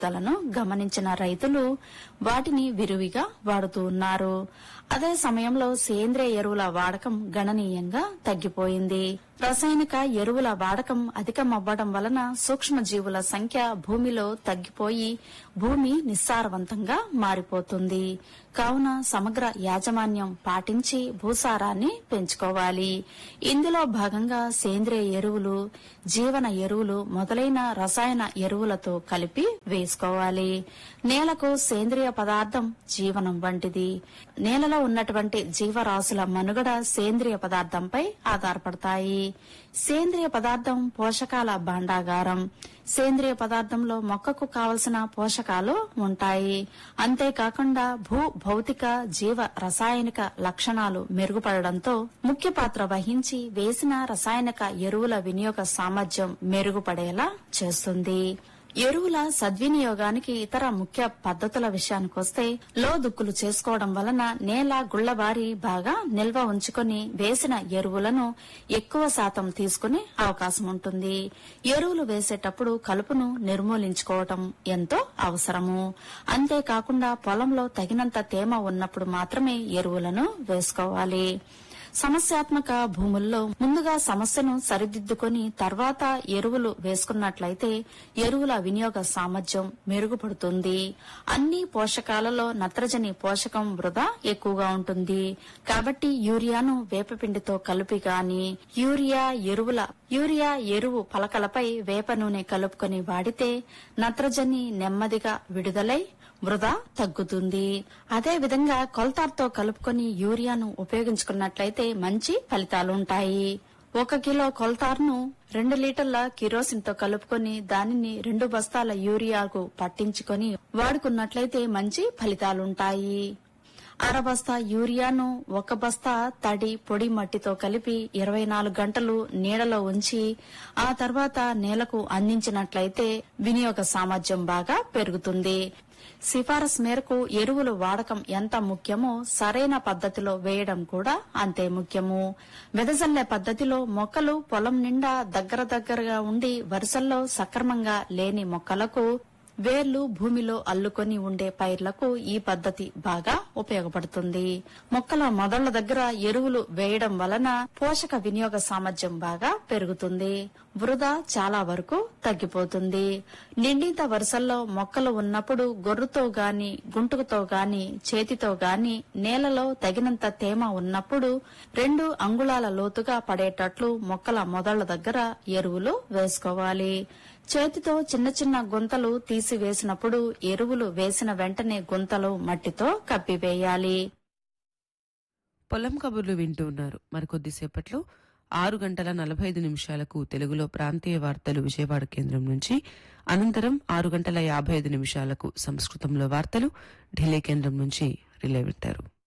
లను గమనించిన రైతులు వాటిని విరివిగా వాడుతూ ఉన్నారు అదే సమయంలో సేంద్రియ ఎరువుల వాడకం గణనీయంగా తగ్గిపోయింది రసాయనిక ఎరువుల వాడకం అధికమవ్వడం వలన సూక్ష్మజీవుల సంఖ్య భూమిలో తగ్గిపోయి భూమి నిస్సారవంతంగా మారిపోతుంది కావున సమగ్ర యాజమాన్యం పాటించి భూసారాన్ని పెంచుకోవాలి ఇందులో భాగంగా సేంద్రియ ఎరువులు జీవన ఎరువులు మొదలైన రసాయన ఎరువులతో కలిపి వేసుకోవాలి నేలకు సేంద్రియ పదార్థం జీవనం వంటిది నేలలో ఉన్నటువంటి జీవరాశుల మనుగడ సేంద్రియ పదార్థంపై ఆధారపడతాయి సేంద్రియ పదార్థం పోషకాల భాండాగారం సేంద్రియ పదార్థంలో మొక్కకు కావలసిన పోషకాలు ఉంటాయి అంతేకాకుండా భూ భౌతిక జీవ రసాయనిక లక్షణాలు మెరుగుపడడంతో ముఖ్య పాత్ర వహించి వేసిన రసాయనిక ఎరువుల వినియోగ సామర్థ్యం మెరుగుపడేలా చేస్తుంది ఎరువుల సద్వినియోగానికి ఇతర ముఖ్య పద్ధతుల విషయానికొస్తే లోదుక్కులు చేసుకోవడం వలన నేల గుళ్లబారి బాగా నిల్వ ఉంచుకొని వేసిన ఎరువులను ఎక్కువ శాతం తీసుకునే అవకాశం ఉంటుంది ఎరువులు వేసేటప్పుడు కలుపును నిర్మూలించుకోవటం ఎంతో అవసరము అంతేకాకుండా పొలంలో తగినంత తేమ ఉన్నప్పుడు మాత్రమే ఎరువులను వేసుకోవాలి సమస్యాత్మక భూముల్లో ముందుగా సమస్యను సరిదిద్దుకొని తర్వాత ఎరువులు వేసుకున్నట్లయితే ఎరువుల వినియోగ సామర్థ్యం మెరుగుపడుతుంది అన్ని పోషకాలలో నత్రజని పోషకం వృధా ఎక్కువగా ఉంటుంది కాబట్టి యూరియాను వేపపిండితో కలిపి గాని యూరియా ఎరువుల యూరియా ఎరువు పలకలపై వేప నూనె కలుపుకొని వాడితే నత్రజని నెమ్మదిగా విడుదలై వృధా తగ్గుతుంది అదే విధంగా కొల్తార్తో కలుపుకొని యూరియాను ఉపయోగించుకున్నట్లయితే మంచి ఫలితాలుంటాయి ఒక కిలో కొల్తార్ను రెండు లీటర్ల కిరోసిన్ తో కలుపుకొని దానిని రెండు బస్తాల యూరియాకు పట్టించుకొని వాడుకున్నట్లయితే మంచి ఫలితాలుంటాయి అర బస్తా యూరియాను ఒక బస్తా తడి పొడి మట్టితో కలిపి ఇరవై నాలుగు గంటలు నీడలో ఉంచి ఆ తర్వాత నేలకు అందించినట్లయితే వినియోగ సామర్థ్యం బాగా పెరుగుతుంది సిఫారసు మేరకు ఎరువులు వాడకం ఎంత ముఖ్యమో సరైన పద్ధతిలో వేయడం కూడా అంతే ముఖ్యము వెదజల్లే పద్ధతిలో మొక్కలు పొలం నిండా దగ్గర దగ్గరగా ఉండి వరుసల్లో సక్రమంగా లేని మొక్కలకు వేర్లు భూమిలో అల్లుకొని ఉండే పైర్లకు ఈ పద్ధతి బాగా ఉపయోగపడుతుంది మొక్కల మొదళ్ల దగ్గర ఎరువులు వేయడం వలన పోషక వినియోగ సామర్థ్యం బాగా పెరుగుతుంది వృధా చాలా వరకు తగ్గిపోతుంది నిండిత వరుసల్లో మొక్కలు ఉన్నప్పుడు గొర్రుతో గాని గుంటుకుతో గాని చేతితో గాని నేలలో తగినంత తేమ ఉన్నప్పుడు రెండు అంగుళాల లోతుగా పడేటట్లు మొక్కల మొదళ్ల దగ్గర ఎరువులు వేసుకోవాలి చేతితో చిన్న చిన్న గుంతలు తీసివేసినప్పుడు ఎరువులు వేసిన వెంటనే గుంతలు మట్టితో కప్పివేయాలి పొలం కబుర్లు వింటూ ఉన్నారు మరికొద్దిసేపట్లో ఆరు గంటల నలభై ఐదు నిమిషాలకు తెలుగులో ప్రాంతీయ వార్తలు విజయవాడ కేంద్రం నుంచి అనంతరం ఆరు గంటల యాభై ఐదు నిమిషాలకు సంస్కృతంలో వార్తలు ఢిల్లీ కేంద్రం నుంచి రిలే వింటారు